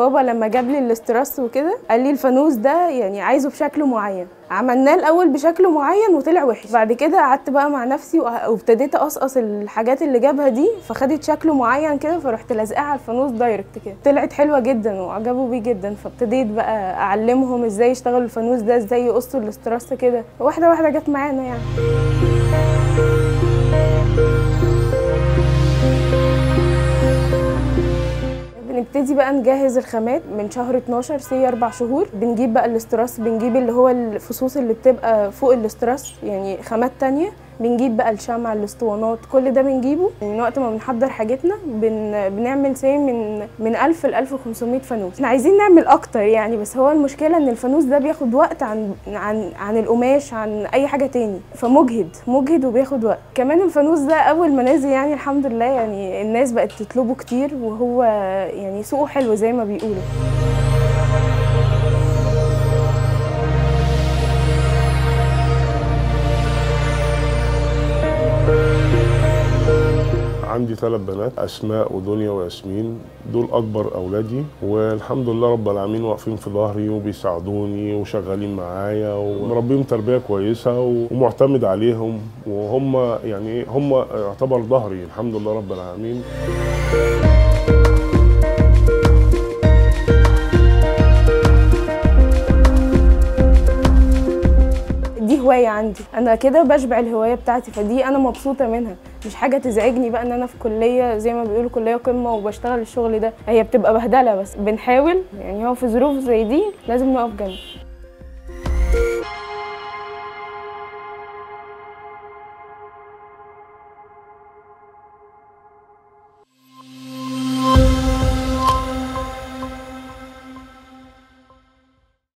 بابا لما جاب لي الاستراس وكده قال لي الفانوس ده يعني عايزه بشكل معين عملناه الاول بشكل معين وطلع وحش بعد كده قعدت بقى مع نفسي وأ- وابتديت اقصقص الحاجات اللي جابها دي فخدت شكل معين كده فرحت لازقاها على الفانوس دايركت كده طلعت حلوه جدا وعجبوا بيه جدا فابتديت بقى اعلمهم ازاي يشتغلوا الفانوس ده ازاي يقصوا الاستراس كده واحده واحده جت معانا يعني بنبتدي بقى نجهز الخامات من شهر 12 سي اربع شهور بنجيب بقى الاستراس بنجيب اللي هو الفصوص اللي بتبقى فوق الاستراس يعني خامات تانية بنجيب بقى الشمع الاسطوانات كل ده بنجيبه من وقت ما بنحضر حاجتنا بن... بنعمل سي من من 1000 ل 1500 فانوس احنا عايزين نعمل اكتر يعني بس هو المشكله ان الفانوس ده بياخد وقت عن عن عن القماش عن اي حاجه تاني فمجهد مجهد وبياخد وقت كمان الفانوس ده اول ما نازل يعني الحمد لله يعني الناس بقت تطلبه كتير وهو يعني سوقه حلو زي ما بيقولوا عندي ثلاث بنات اسماء ودنيا وياسمين دول اكبر اولادي والحمد لله رب العالمين واقفين في ظهري وبيساعدوني وشغالين معايا ومربيهم تربيه كويسه ومعتمد عليهم وهم يعني إيه، هم يعتبر ظهري الحمد لله رب العالمين دي هواية عندي أنا كده بشبع الهواية بتاعتي فدي أنا مبسوطة منها مش حاجة تزعجني بقى إن أنا في كلية زي ما بيقولوا كلية قمة وبشتغل الشغل ده هي بتبقى بهدلة بس بنحاول يعني هو في ظروف زي دي لازم نقف جنب